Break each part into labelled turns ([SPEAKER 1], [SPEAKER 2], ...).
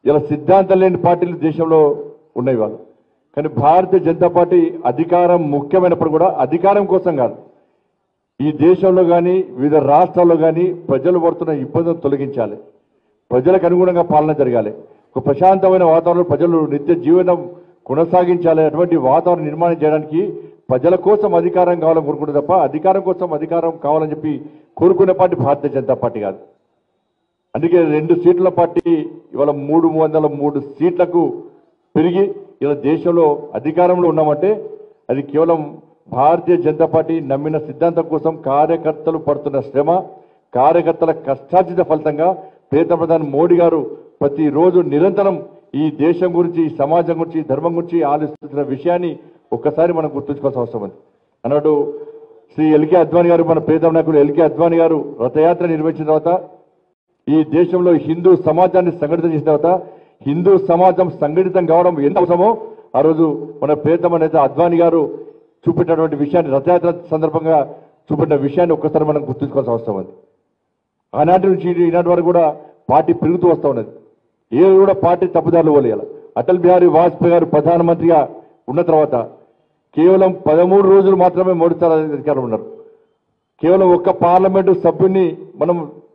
[SPEAKER 1] ఇలా సిద్ధాంతం లేని పార్టీలు దేశంలో ఉన్నాయి వాళ్ళు కానీ భారతీయ జనతా పార్టీ అధికారం ముఖ్యమైనప్పుడు కూడా అధికారం కోసం కాదు ఈ దేశంలో కానీ వివిధ రాష్ట్రాల్లో కానీ ప్రజలు పడుతున్న ఇబ్బందులను తొలగించాలి ప్రజలకు అనుగుణంగా పాలన జరగాలి ఒక ప్రశాంతమైన వాతావరణంలో ప్రజలు నిత్య జీవనం కొనసాగించాలి అటువంటి వాతావరణం నిర్మాణం చేయడానికి ప్రజల కోసం అధికారం కావాలని కోరుకుంటే తప్ప అధికారం కోసం అధికారం కావాలని చెప్పి కోరుకునే పార్టీ భారతీయ జనతా పార్టీ కాదు అందుకే రెండు సీట్ల పార్టీ ఇవాళ మూడు వందల మూడు సీట్లకు పెరిగి ఇలా దేశంలో అధికారంలో ఉన్నామంటే అది కేవలం భారతీయ జనతా పార్టీ నమ్మిన సిద్ధాంతం కోసం కార్యకర్తలు పడుతున్న శ్రమ కార్యకర్తల కష్టార్జిత ఫలితంగా ప్రియత ప్రధాని మోడీ గారు ప్రతిరోజు నిరంతరం ఈ దేశం గురించి ఈ సమాజం గురించి ఈ ధర్మం గురించి ఆలోచిస్తున్న విషయాన్ని ఒక్కసారి మనం గుర్తుంచుకోవాల్సిన అవసరం ఉంది అన్నట్టు శ్రీ ఎల్కే అద్వానీ గారు మన ప్రియతమ నాయకుడు ఎల్కే అద్వానీ గారు రథయాత్ర నిర్వహించిన తర్వాత ఈ దేశంలో హిందూ సమాజాన్ని సంఘటితం చేసిన తర్వాత హిందూ సమాజం సంఘటితం కావడం ఎంత అవసరమో ఆ రోజు మన ప్రియతమ నేత అద్వానీ గారు చూపెట్టినటువంటి విషయాన్ని రథయాత్ర సందర్భంగా చూపెట్టిన విషయాన్ని ఒక్కసారి మనం గుర్తుంచుకోవాల్సిన అవసరం ఉంది ఆనాటి నుంచి ఈనాటి వరకు కూడా పార్టీ పెరుగుతూ వస్తూ ఉన్నది ఏ కూడా పార్టీ తప్పుదారులు పోలేయాలి అటల్ బిహారీ వాజ్పేయి గారు ప్రధానమంత్రిగా ఉన్న తర్వాత కేవలం పదమూడు రోజులు మాత్రమే మోడీ సార్ అధికారంలో ఉన్నారు కేవలం ఒక్క పార్లమెంటు సభ్యుడిని మనం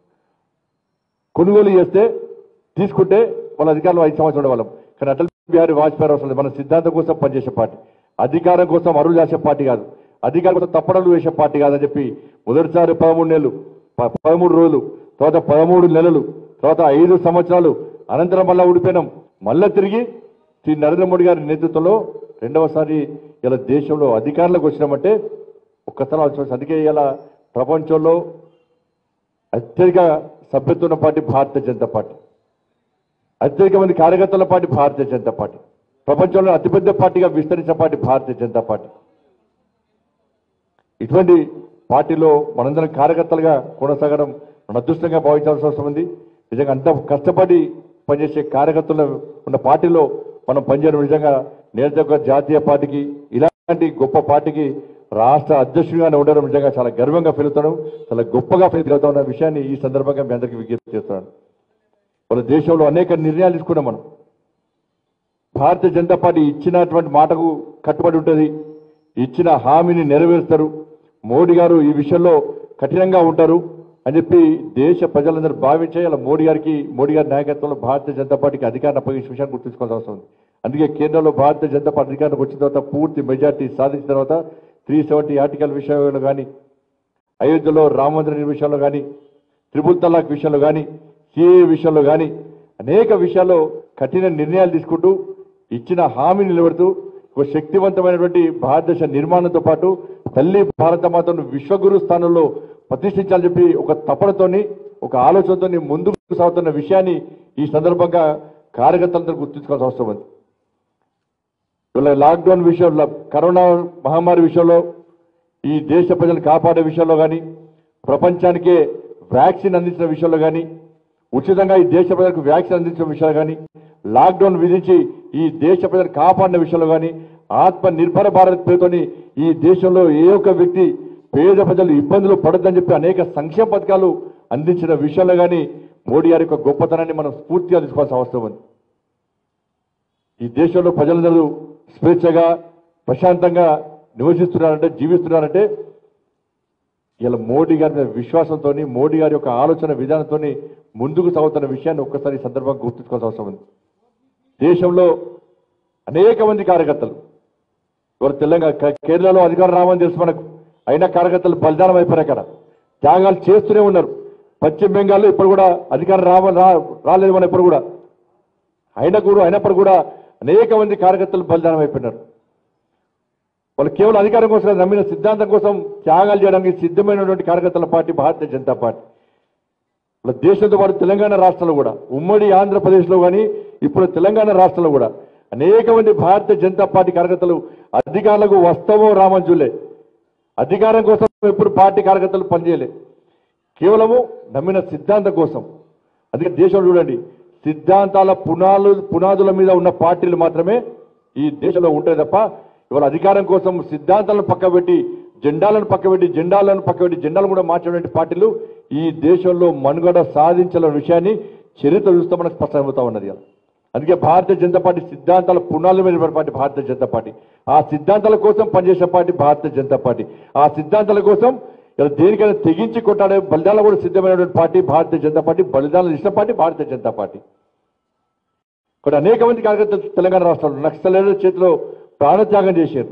[SPEAKER 1] కొనుగోలు చేస్తే తీసుకుంటే వాళ్ళ అధికారంలో ఐదు సంవత్సరాల వాళ్ళం కానీ అటల్ బిహారీ వాజ్పేయి అవసరం లేదు. మన సిద్ధాంతం కోసం పనిచేసే పార్టీ అధికారం కోసం అరువు చేసే పార్టీ కాదు అధికారం కోసం తప్పడలు వేసే పార్టీ కాదని చెప్పి మొదటిసారి పదమూడు నెలలు ప- పదమూడు రోజులు తర్వాత పదమూడు నెలలు తర్వాత ఐదు సంవత్సరాలు అనంతరం మళ్ళా ఊడిపోయినాం మళ్ళా తిరిగి శ్రీ నరేంద్ర మోడీ గారి నేతృత్వంలో రెండవసారి ఇలా దేశంలో అధికారంలోకి వచ్చినామంటే ఒక్కసారి ఆలోచించాల్సి అందుకే ఇలా ప్రపంచంలో అత్యధిక సభ్యత్వం ఉన్న పార్టీ భారతీయ జనతా పార్టీ అత్యధిక మంది కార్యకర్తల పార్టీ భారతీయ జనతా పార్టీ ప్రపంచంలో అతిపెద్ద పార్టీగా విస్తరించిన పార్టీ భారతీయ జనతా పార్టీ ఇటువంటి పార్టీలో మనందరం కార్యకర్తలుగా కొనసాగడం మన అదృష్టంగా భావించాల్సిన అవసరం ఉంది నిజంగా అంత కష్టపడి పనిచేసే కార్యకర్తలు ఉన్న పార్టీలో మనం పనిచేయడం నిజంగా నేత జాతీయ పార్టీకి ఇలాంటి గొప్ప పార్టీకి రాష్ట్ర అధ్యక్షుడిగానే ఉండడం నిజంగా చాలా గర్వంగా ఫీల్ అవుతాను చాలా గొప్పగా ఫీల్ అవుతా ఉన్న విషయాన్ని ఈ సందర్భంగా మీ అందరికీ విజ్ఞప్తి చేస్తున్నాను వాళ్ళ దేశంలో అనేక నిర్ణయాలు తీసుకున్నాం మనం భారతీయ జనతా పార్టీ ఇచ్చినటువంటి మాటకు కట్టుబడి ఉంటుంది ఇచ్చిన హామీని నెరవేరుస్తారు మోడీ గారు ఈ విషయంలో కఠినంగా ఉంటారు అని చెప్పి దేశ ప్రజలందరూ భావించే ఇలా మోడీ గారికి మోడీ గారి నాయకత్వంలో భారతీయ జనతా పార్టీకి అధికారం అప్పగించిన విషయాన్ని గుర్తుంచుకోవాల్సిన అవసరం ఉంది అందుకే కేంద్రంలో భారతీయ జనతా పార్టీ అధికారంలోకి వచ్చిన తర్వాత పూర్తి మెజార్టీ సాధించిన తర్వాత త్రీ సెవెంటీ ఆర్టికల్ విషయంలో కానీ అయోధ్యలో రామ మందిరం విషయంలో కానీ త్రిపుల్ తలాక్ విషయంలో కానీ సిఏ విషయంలో కానీ అనేక విషయాల్లో కఠిన నిర్ణయాలు తీసుకుంటూ ఇచ్చిన హామీ నిలబెడుతూ ఒక శక్తివంతమైనటువంటి భారతదేశ నిర్మాణంతో పాటు తల్లి భారత మాతను విశ్వగురు స్థానంలో ప్రతిష్ఠించాలని చెప్పి ఒక తపనతోని ఒక ఆలోచనతోని ముందుకు సాగుతున్న విషయాన్ని ఈ సందర్భంగా కార్యకర్తలందరూ గుర్తుంచుకోవాల్సిన అవసరం ఉంది ఇవాళ లాక్డౌన్ విషయంలో కరోనా మహమ్మారి విషయంలో ఈ దేశ ప్రజలను కాపాడే విషయంలో కానీ ప్రపంచానికే వ్యాక్సిన్ అందించిన విషయంలో కానీ ఉచితంగా ఈ దేశ ప్రజలకు వ్యాక్సిన్ అందించిన విషయంలో కానీ లాక్డౌన్ విధించి ఈ దేశ ప్రజలను కాపాడిన విషయంలో కానీ ఆత్మ నిర్భర భారత్ పేరుతోని ఈ దేశంలో ఏ ఒక్క వ్యక్తి పేద ప్రజలు ఇబ్బందులు పడద్దని చెప్పి అనేక సంక్షేమ పథకాలు అందించిన విషయంలో కానీ మోడీ గారి యొక్క గొప్పతనాన్ని మనం స్ఫూర్తిగా తీసుకోవాల్సిన అవసరం ఉంది ఈ దేశంలో ప్రజలందరూ స్వేచ్ఛగా ప్రశాంతంగా నివసిస్తున్నారంటే జీవిస్తున్నారంటే ఇలా మోడీ గారి మీద విశ్వాసంతో మోడీ గారి యొక్క ఆలోచన విధానంతో ముందుకు సాగుతున్న విషయాన్ని ఒక్కసారి ఈ సందర్భంగా గుర్తుంచుకోవాల్సిన అవసరం ఉంది దేశంలో అనేక మంది కార్యకర్తలు ఇవాళ తెలంగాణ కే- కేరళలో అధికారం రామని తెలుసు మనకు అయినా కార్యకర్తలు బలిదానం అయిపోయారు అక్కడ త్యాగాలు చేస్తూనే ఉన్నారు పశ్చిమ బెంగాల్లో ఇప్పుడు కూడా అధికారం రావ రా- రాలేదు మన ఇప్పుడు కూడా అయినా కూడా అయినప్పుడు కూడా అనేక మంది కార్యకర్తలు బలిదానం అయిపోయినారు వాళ్ళు కేవలం అధికారం కోసం కాదు, నమ్మిన సిద్ధాంతం కోసం త్యాగాలు చేయడానికి సిద్ధమైనటువంటి కార్యకర్తల పార్టీ భారతీయ జనతా పార్టీ వాళ్ళ దేశంతో పాటు తెలంగాణ రాష్ట్రంలో కూడా ఉమ్మడి ఆంధ్రప్రదేశ్లో కానీ ఇప్పుడు తెలంగాణ రాష్ట్రంలో కూడా అనేక మంది భారతీయ జనతా పార్టీ కార్యకర్తలు అధికారులకు వస్తామో రామంజులే అధికారం కోసం ఎప్పుడు పార్టీ కార్యకర్తలు పనిచేయలే కేవలము నమ్మిన సిద్ధాంతం కోసం అందుకే దేశంలో చూడండి సిద్ధాంతాల పునాలు పునాదుల మీద ఉన్న పార్టీలు మాత్రమే ఈ దేశంలో ఉంటాయి తప్ప ఇవాళ అధికారం కోసం సిద్ధాంతాలను పక్కబెట్టి జెండాలను పక్కబెట్టి జెండాలను పక్కబెట్టి జెండాలను కూడా మార్చేటువంటి పార్టీలు ఈ దేశంలో మనుగడ సాధించాలన్న విషయాన్ని చరిత్ర చూస్తే మనకు స్పష్టమవుతా ఉన్నది ఇలా అందుకే భారతీయ జనతా పార్టీ సిద్ధాంతాల పునాదుల మీద నిలబడిన పార్టీ భారతీయ జనతా పార్టీ ఆ సిద్ధాంతాల కోసం పనిచేసే పార్టీ భారతీయ జనతా పార్టీ ఆ సిద్ధాంతాల కోసం ఇలా దేనికైనా తెగించి కొట్టాడే బలిదానాలు కూడా సిద్ధమైనటువంటి పార్టీ భారతీయ జనతా పార్టీ బలిదానాలు ఇచ్చిన పార్టీ భారతీయ జనతా పార్టీ ఇక్కడ అనేక మంది కార్యకర్తలు తెలంగాణ రాష్ట్రంలో నక్సలైట్ల చేతిలో ప్రాణత్యాగం చేశారు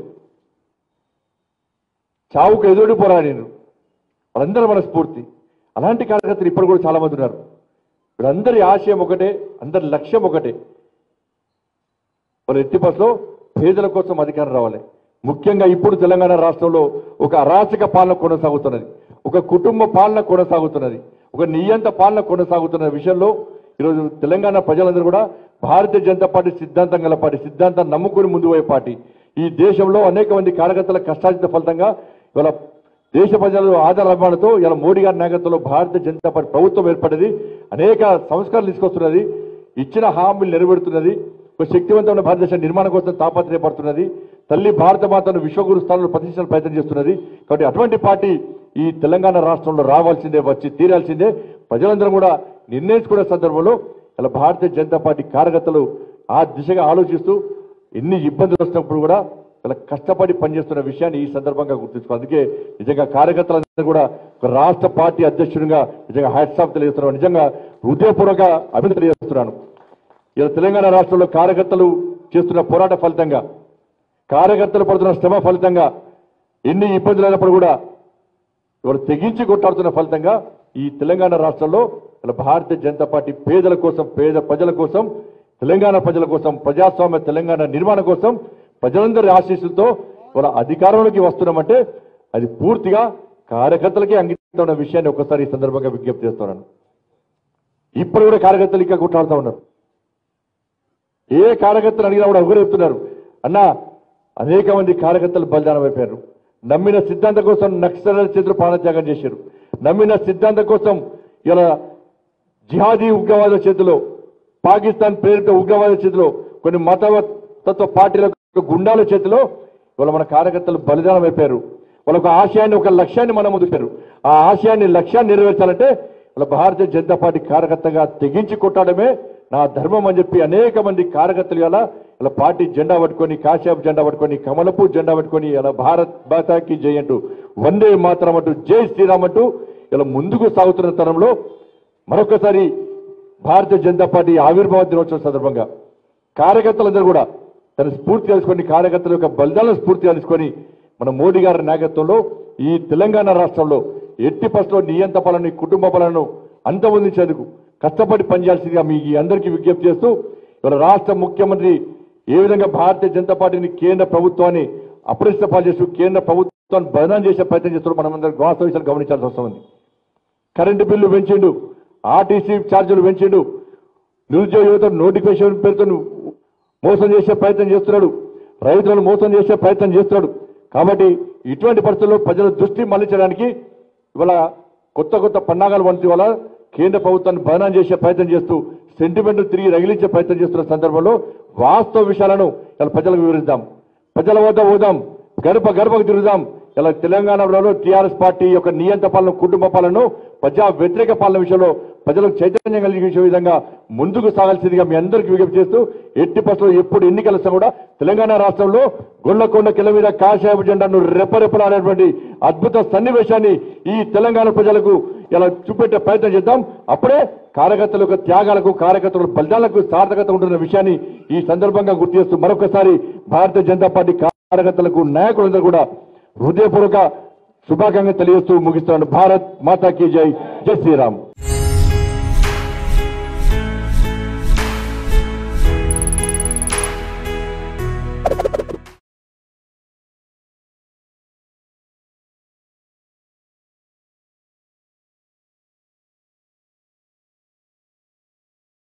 [SPEAKER 1] చావుకు ఎదురు పోరాడారు వాళ్ళందరూ మన స్ఫూర్తి అలాంటి కార్యకర్తలు ఇప్పుడు కూడా చాలా మంది ఉన్నారు వీళ్ళందరి ఆశయం ఒకటే అందరి లక్ష్యం ఒకటే వాళ్ళ ఎట్టి బస్సులో పేదల కోసం అధికారం రావాలి ముఖ్యంగా ఇప్పుడు తెలంగాణ రాష్ట్రంలో ఒక అరాచక పాలన కొనసాగుతున్నది ఒక కుటుంబ పాలన కొనసాగుతున్నది ఒక నియంత పాలన కొనసాగుతున్న విషయంలో ఈరోజు తెలంగాణ ప్రజలందరూ కూడా భారతీయ జనతా పార్టీ సిద్ధాంతం గల పార్టీ సిద్ధాంతాన్ని నమ్ముకుని ముందు పోయే పార్టీ ఈ దేశంలో అనేక మంది కార్యకర్తల కష్టార్జిత ఫలితంగా ఇవాళ దేశ ప్రజలు ఆధార అభిమానంతో ఇలా మోడీ గారి నాయకత్వంలో భారతీయ జనతా పార్టీ ప్రభుత్వం ఏర్పడ్డది అనేక సంస్కరణలు తీసుకొస్తున్నది ఇచ్చిన హామీలు నెరవేరుతున్నది ఒక శక్తివంతమైన భారతదేశ నిర్మాణం కోసం తాపత్రయపడుతున్నది తల్లి భారత మాతను విశ్వగురు స్థానంలో ప్రతిష్ఠించిన ప్రయత్నం చేస్తున్నది కాబట్టి అటువంటి పార్టీ ఈ తెలంగాణ రాష్ట్రంలో రావాల్సిందే వచ్చి తీరాల్సిందే ప్రజలందరూ కూడా నిర్ణయించుకునే సందర్భంలో ఇలా భారతీయ జనతా పార్టీ కార్యకర్తలు ఆ దిశగా ఆలోచిస్తూ ఎన్ని ఇబ్బందులు వస్తున్నప్పుడు కూడా ఇలా కష్టపడి పనిచేస్తున్న విషయాన్ని ఈ సందర్భంగా గుర్తుంచుకో అందుకే నిజంగా కార్యకర్తలందరూ కూడా ఒక రాష్ట్ర పార్టీ అధ్యక్షుడిగా నిజంగా హ్యాట్సాప్ తెలియజేస్తున్నాను నిజంగా హృదయపూర్వక అభివృద్ధి తెలియజేస్తున్నాను ఇలా తెలంగాణ రాష్ట్రంలో కార్యకర్తలు చేస్తున్న పోరాట ఫలితంగా కార్యకర్తలు పడుతున్న శ్రమ ఫలితంగా ఎన్ని ఇబ్బందులు అయినప్పుడు కూడా ఇవాళ తెగించి కొట్టాడుతున్న ఫలితంగా ఈ తెలంగాణ రాష్ట్రంలో ఇలా భారతీయ జనతా పార్టీ పేదల కోసం పేద ప్రజల కోసం తెలంగాణ ప్రజల కోసం ప్రజాస్వామ్య తెలంగాణ నిర్మాణం కోసం ప్రజలందరి ఆశీస్సులతో ఇవాళ అధికారంలోకి వస్తున్నామంటే అది పూర్తిగా కార్యకర్తలకే అంకితం ఉన్న విషయాన్ని ఒకసారి ఈ సందర్భంగా విజ్ఞప్తి చేస్తున్నాను ఇప్పుడు కూడా కార్యకర్తలు ఇంకా కొట్లాడుతూ ఉన్నారు ఏ కార్యకర్తలు అడిగినా కూడా ఒకరు చెప్తున్నారు అన్నా అనేక మంది కార్యకర్తలు బలిదానం అయిపోయారు నమ్మిన సిద్ధాంతం కోసం నక్సల చేతులు ప్రాణత్యాగం చేశారు నమ్మిన సిద్ధాంతం కోసం ఇలా జిహాదీ ఉగ్రవాద చేతిలో పాకిస్తాన్ ప్రేరిత ఉగ్రవాద చేతిలో కొన్ని మతతత్వ పార్టీల గుండాల చేతిలో ఇవాళ మన కార్యకర్తలు బలిదానం అయిపోయారు వాళ్ళ ఒక ఆశయాన్ని ఒక లక్ష్యాన్ని మనం ముందుకు ఆ ఆశయాన్ని లక్ష్యాన్ని నెరవేర్చాలంటే వాళ్ళ భారతీయ జనతా పార్టీ కార్యకర్తగా తెగించి కొట్టడమే నా ధర్మం అని చెప్పి అనేక మంది కార్యకర్తలు ఇలా ఇలా పార్టీ జెండా పట్టుకొని కాశ్యాప్ జెండా పట్టుకొని కమలపు జెండా పట్టుకొని ఇలా భారత్ మాతాకి జై అంటూ వందే మాత్రం అంటూ జై శ్రీరామ్ అంటూ ఇలా ముందుకు సాగుతున్న తరంలో మరొకసారి భారతీయ జనతా పార్టీ ఆవిర్భావ దినోత్సవం సందర్భంగా కార్యకర్తలందరూ కూడా తన స్ఫూర్తి తెలుసుకొని కార్యకర్తల యొక్క బలిదాన స్ఫూర్తి తెలుసుకొని మన మోడీ గారి నాయకత్వంలో ఈ తెలంగాణ రాష్ట్రంలో ఎట్టి పస్లో నియంత పాలన కుటుంబ పాలనను అంతమొందించేందుకు కష్టపడి పనిచేయాల్సిందిగా మీ అందరికీ విజ్ఞప్తి చేస్తూ ఇవాళ రాష్ట్ర ముఖ్యమంత్రి ఏ విధంగా భారతీయ జనతా పార్టీని కేంద్ర ప్రభుత్వాన్ని అప్రదిష్ట పాలు చేస్తూ కేంద్ర ప్రభుత్వాన్ని బదనాం చేసే ప్రయత్నం చేస్తున్నారు మనం అందరం వాస్తవ విషయాలు గమనించాల్సి వస్తుంది కరెంటు బిల్లు పెంచిండు ఆర్టీసీ ఛార్జీలు పెంచిండు నిరుద్యోగ యువత నోటిఫికేషన్ పేరుతో మోసం చేసే ప్రయత్నం చేస్తున్నాడు రైతులను మోసం చేసే ప్రయత్నం చేస్తున్నాడు కాబట్టి ఇటువంటి పరిస్థితుల్లో ప్రజల దృష్టి మళ్లించడానికి ఇవాళ కొత్త కొత్త పన్నాగాలు వంటి వల్ల కేంద్ర ప్రభుత్వాన్ని బదనాం చేసే ప్రయత్నం చేస్తూ సెంటిమెంట్ తిరిగి రగిలించే ప్రయత్నం చేస్తున్న సందర్భంలో వాస్తవ విషయాలను ఇలా ప్రజలకు వివరిద్దాం ప్రజల వద్ద పోదాం గర్భ గర్భకు తిరుగుదాం ఇలా తెలంగాణలో టీఆర్ఎస్ పార్టీ యొక్క నియంత పాలన కుటుంబ పాలనను ప్రజా వ్యతిరేక పాలన విషయంలో ప్రజలకు చైతన్యం కలిగించే విధంగా ముందుకు సాగాల్సిందిగా మీ అందరికీ విజ్ఞప్తి చేస్తూ ఎట్టి పసులో ఎప్పుడు ఎన్నికల వస్తే కూడా తెలంగాణ రాష్ట్రంలో గొల్లకొండ కిల మీద కాషాయపు జెండాను రెప్పరెప్పలాడేటువంటి అద్భుత సన్నివేశాన్ని ఈ తెలంగాణ ప్రజలకు ఇలా చూపెట్టే ప్రయత్నం చేద్దాం అప్పుడే కార్యకర్తల యొక్క త్యాగాలకు కార్యకర్తల బలిదానాలకు సార్థకత ఉంటున్న విషయాన్ని ఈ సందర్భంగా గుర్తు చేస్తూ మరొకసారి భారతీయ జనతా పార్టీ కార్యకర్తలకు నాయకులందరూ కూడా హృదయపూర్వక శుభాకాంక్షలు తెలియజేస్తూ ముగిస్తున్నాను భారత్ మాతాకి జై జై శ్రీరామ్